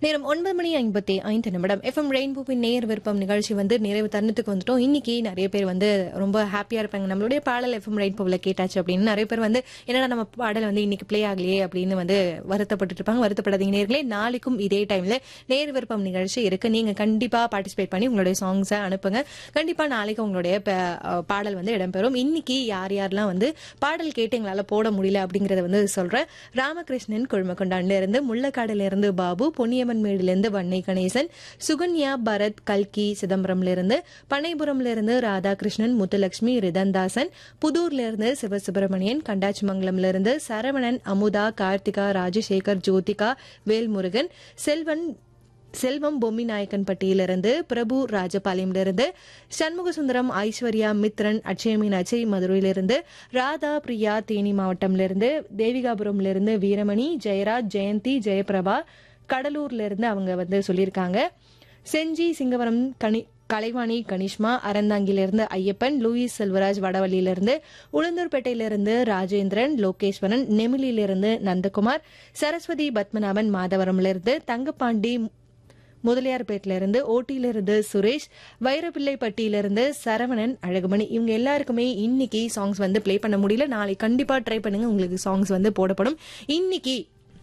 நேரம் ஒன்பது மணி ஐம்பத்தி ஐந்து நிமிடம் எஃப்எம் ரெயின்போவின் நேர் விருப்பம் நிகழ்ச்சி வந்து நிறைவு தருணத்துக்கு வந்துட்டோம் இன்னைக்கு நிறைய பேர் வந்து ரொம்ப ஹாப்பியா இருப்பாங்க நம்மளுடைய பாடல் எஃப்எம் ரெயின்போவில் கேட்டாச்சு அப்படின்னு நிறைய பேர் வந்து என்னடா நம்ம பாடல் வந்து இன்னைக்கு ப்ளே ஆகலையே அப்படின்னு வந்து வருத்தப்பட்டு இருப்பாங்க வருத்தப்படாதீங்க நேர்களே நாளைக்கும் இதே டைம்ல நேர் விருப்பம் நிகழ்ச்சி இருக்கு நீங்க கண்டிப்பா பார்ட்டிசிபேட் பண்ணி உங்களுடைய சாங்ஸை அனுப்புங்க கண்டிப்பா நாளைக்கு உங்களுடைய ப- அஹ் பாடல் வந்து இடம்பெறும் இன்னைக்கு யார் யாரெல்லாம் வந்து பாடல் கேட்டு எங்களால போட முடியல அப்படிங்கறத வந்து சொல்றேன் ராமகிருஷ்ணன் குழுமக்கொண்டான்ல இருந்து முள்ளக்காடுல இருந்து பாபு பொன்னியம்மன் மேடுல இருந்து வன்னை கணேசன் சுகன்யா பரத் கல்கி சிதம்பரம்ல இருந்து பனைபுரம்ல இருந்து ராதாகிருஷ்ணன் முத்துலட்சுமி ரிதன்தாசன் புதூர்ல இருந்து சிவசுப்பிரமணியன் கண்டாச்சிமங்கலம்ல இருந்து சரவணன் அமுதா கார்த்திகா ராஜசேகர் ஜோதிகா வேல்முருகன் செல்வன் செல்வம் பொம்மி நாயக்கன் பட்டியிலிருந்து பிரபு ராஜபாளையமிலிருந்து சண்முக சுந்தரம் ஐஸ்வர்யா மித்ரன் அட்சய மீனாட்சி மதுரையிலிருந்து ராதா பிரியா தேனி மாவட்டம்லிருந்து தேவிகாபுரம்லிருந்து வீரமணி ஜெயராஜ் ஜெயந்தி ஜெயபிரபா கடலூர்ல இருந்து அவங்க வந்து சொல்லியிருக்காங்க செஞ்சி சிங்கவரம் கனி கலைவாணி கனிஷ்மா அறந்தாங்கிலிருந்து ஐயப்பன் லூயிஸ் செல்வராஜ் வடவள்ளியிலிருந்து உளுந்தூர்பேட்டையிலிருந்து ராஜேந்திரன் லோகேஸ்வரன் நெமிலியிலிருந்து நந்தகுமார் சரஸ்வதி பத்மநாபன் மாதவரம்லிருந்து தங்கப்பாண்டி முதலியார்பேட்டில இருந்து ஓட்டியிலிருந்து சுரேஷ் வைரப்பிள்ளைப்பட்டியிலிருந்து சரவணன் அழகுமணி இவங்க எல்லாருக்குமே இன்னைக்கு சாங்ஸ் வந்து ப்ளே பண்ண முடியல நாளை கண்டிப்பா ட்ரை பண்ணுங்க உங்களுக்கு சாங்ஸ் வந்து போடப்படும் இன்னைக்கு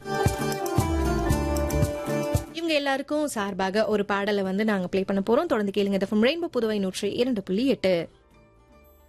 இவங்க எல்லாருக்கும் சார்பாக ஒரு பாடலை வந்து நாங்க ப்ளே பண்ண போறோம் தொடர்ந்து கேளுங்க ரெயின்போ புதுவை நூற்றி இரண்டு புள்ளி எட்டு